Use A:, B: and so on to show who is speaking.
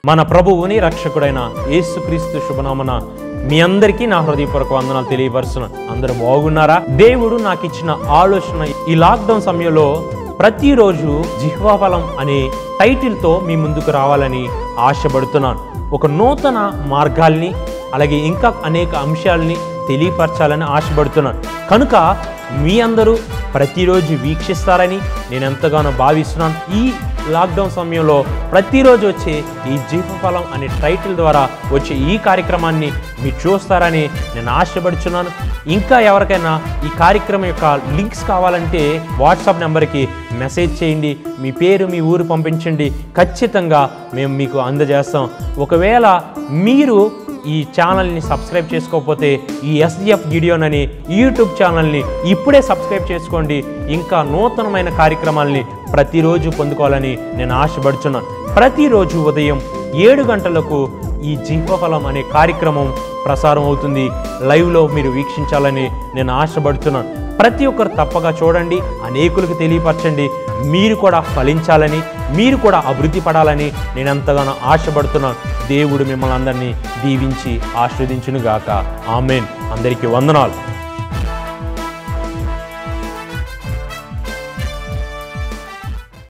A: మన ప్రభువుని రక్షకుడైన యేసుక్రీస్తు శుభనామన మీ అందరికీ నా హృదయపూర్వక వందనాలు తెలియపరుస్తున్నాను అందరూ బాగున్నారా దేవుడు నాకు ఇచ్చిన ఆలోచన ఈ లాక్డౌన్ సమయంలో ప్రతిరోజు జిహ్వాఫలం అనే టైటిల్తో మీ ముందుకు రావాలని ఆశపడుతున్నాను ఒక నూతన మార్గాల్ని అలాగే ఇంకా అనేక అంశాలని తెలియపరచాలని ఆశపడుతున్నాను కనుక మీ అందరూ ప్రతిరోజు వీక్షిస్తారని నేను ఎంతగానో భావిస్తున్నాను ఈ లాక్డౌన్ సమయంలో ప్రతిరోజు వచ్చే ఈ జీవఫలం అనే టైటిల్ ద్వారా వచ్చే ఈ కార్యక్రమాన్ని మీరు చూస్తారని నేను ఆశపడుచున్నాను ఇంకా ఎవరికైనా ఈ కార్యక్రమం యొక్క లింక్స్ కావాలంటే వాట్సాప్ నెంబర్కి మెసేజ్ చేయండి మీ పేరు మీ ఊరు పంపించండి ఖచ్చితంగా మేము మీకు అందజేస్తాం ఒకవేళ మీరు ఈ ఛానల్ని సబ్స్క్రైబ్ చేసుకోకపోతే ఈ ఎస్డిఎఫ్ గిడియోన్ అని యూట్యూబ్ ఛానల్ని ఇప్పుడే సబ్స్క్రైబ్ చేసుకోండి ఇంకా నూతనమైన కార్యక్రమాల్ని ప్రతిరోజు పొందుకోవాలని నేను ఆశపడుచున్నాను ప్రతిరోజు ఉదయం ఏడు గంటలకు ఈ జీవఫలం అనే కార్యక్రమం ప్రసారం అవుతుంది లైవ్లో మీరు వీక్షించాలని నేను ఆశపడుతున్నాను ప్రతి ఒక్కరు తప్పగా చూడండి అనేకులకు తెలియపరచండి మీరు కూడా ఫలించాలని మీరు కూడా అభివృద్ధి పడాలని నేను ఎంతగానో ఆశపడుతున్నాను దేవుడు మిమ్మల్ని అందరినీ దీవించి ఆస్వాదించునుగాక ఆమెన్ అందరికీ వందనాలు